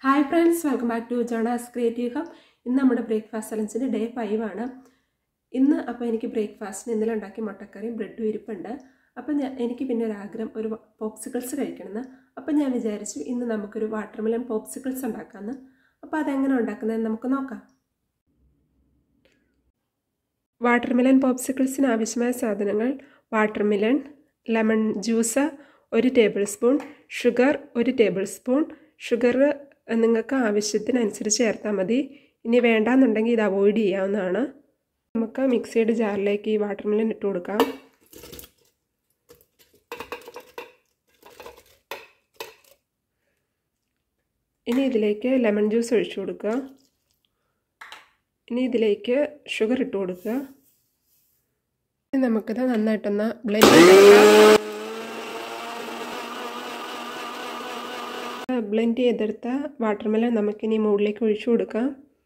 hi friends welcome back to Jonas creative hub ഇന്ന് നമ്മുടെ breakfast ലഞ്ചിൻ്റെ day five ആണ് ഇന്ന് അപ്പോൾ എനിക്ക് ബ്രേക്ക്ഫാസ്റ്റിന് ഇന്നലെ ഉണ്ടാക്കിയ മുട്ടക്കറിയും ബ്രെഡും ഇരിപ്പുണ്ട് അപ്പം ഞാൻ എനിക്ക് പിന്നെ ഒരു ആഗ്രഹം ഒരു പോപ്സിക്കിൾസ് കഴിക്കണമെന്ന് അപ്പം ഞാൻ വിചാരിച്ചു ഇന്ന് നമുക്കൊരു വാട്ടർമെലൺ പോപ്സിക്കിൾസ് ഉണ്ടാക്കാമെന്ന് അപ്പോൾ അതെങ്ങനെ ഉണ്ടാക്കുന്നതെന്ന് നമുക്ക് നോക്കാം വാട്ടർമെലൺ പോപ്സിക്കിൾസിന് ആവശ്യമായ സാധനങ്ങൾ വാട്ടർമെലൺ ലെമൺ ജ്യൂസ് ഒരു ടേബിൾ സ്പൂൺ ഷുഗർ ഒരു ടേബിൾ സ്പൂൺ ഷുഗർ നിങ്ങൾക്ക് ആവശ്യത്തിനനുസരിച്ച് ചേർത്താൽ മതി ഇനി വേണ്ടാന്നുണ്ടെങ്കിൽ ഇത് അവോയ്ഡ് ചെയ്യാവുന്നതാണ് നമുക്ക് മിക്സിയുടെ ജാറിലേക്ക് ഈ വാട്ടർമെലൺ ഇട്ട് കൊടുക്കാം ഇനി ഇതിലേക്ക് ലെമൺ ജ്യൂസ് ഒഴിച്ചു കൊടുക്കുക ഇനി ഇതിലേക്ക് ഷുഗർ ഇട്ട് കൊടുക്കുക ഇനി നമുക്കിത് നന്നായിട്ടൊന്ന് ബ്ലെൻഡ് ചെയ്തെടുക്കാം ബ്ലെൻഡ് ചെയ്തെടുത്ത വാട്ടർമെലൺ നമുക്കിനി മുകളിലേക്ക് ഒഴിച്ചു കൊടുക്കാം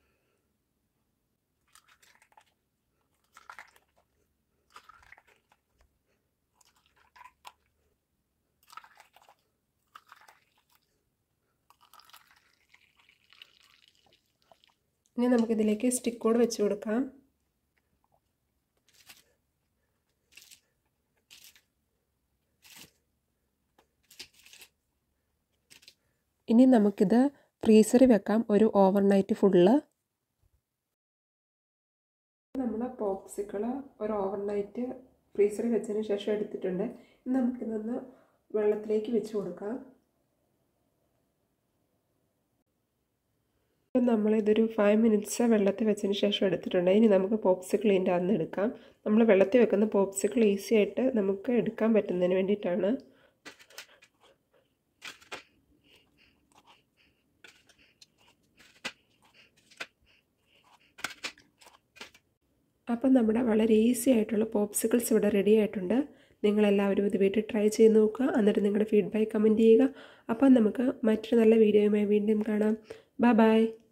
ഇനി നമുക്കിതിലേക്ക് സ്റ്റിക്ക് കൂടെ വെച്ച് കൊടുക്കാം ഇനി നമുക്കിത് ഫ്രീസറിൽ വെക്കാം ഒരു ഓവർനൈറ്റ് ഫുള്ള് നമ്മുടെ പോപ്സിക്കൾ ഒരു ഓവർനൈറ്റ് ഫ്രീസറിൽ വെച്ചതിന് ശേഷം എടുത്തിട്ടുണ്ട് നമുക്കിതൊന്ന് വെള്ളത്തിലേക്ക് വെച്ച് കൊടുക്കാം ഇപ്പം നമ്മളിതൊരു ഫൈവ് മിനിറ്റ്സ് വെള്ളത്തിൽ വെച്ചതിന് ശേഷം എടുത്തിട്ടുണ്ട് ഇനി നമുക്ക് പോപ്സിക്കിൾ ഇതിൻ്റെ അന്ന് എടുക്കാം നമ്മൾ വെള്ളത്തിൽ വെക്കുന്ന പോപ്സിക്കിൾ ഈസി ആയിട്ട് നമുക്ക് എടുക്കാൻ പറ്റുന്നതിന് വേണ്ടിയിട്ടാണ് അപ്പം നമ്മുടെ വളരെ ഈസി ആയിട്ടുള്ള പോപ്സിക്കിൾസ് ഇവിടെ റെഡി ആയിട്ടുണ്ട് നിങ്ങളെല്ലാവരും ഇത് വീട്ടിൽ ട്രൈ ചെയ്ത് നോക്കുക എന്നിട്ട് നിങ്ങളുടെ ഫീഡ്ബാക്ക് കമൻറ്റ് ചെയ്യുക അപ്പം നമുക്ക് മറ്റൊരു നല്ല വീഡിയോയുമായി വീണ്ടും കാണാം ബൈ ബൈ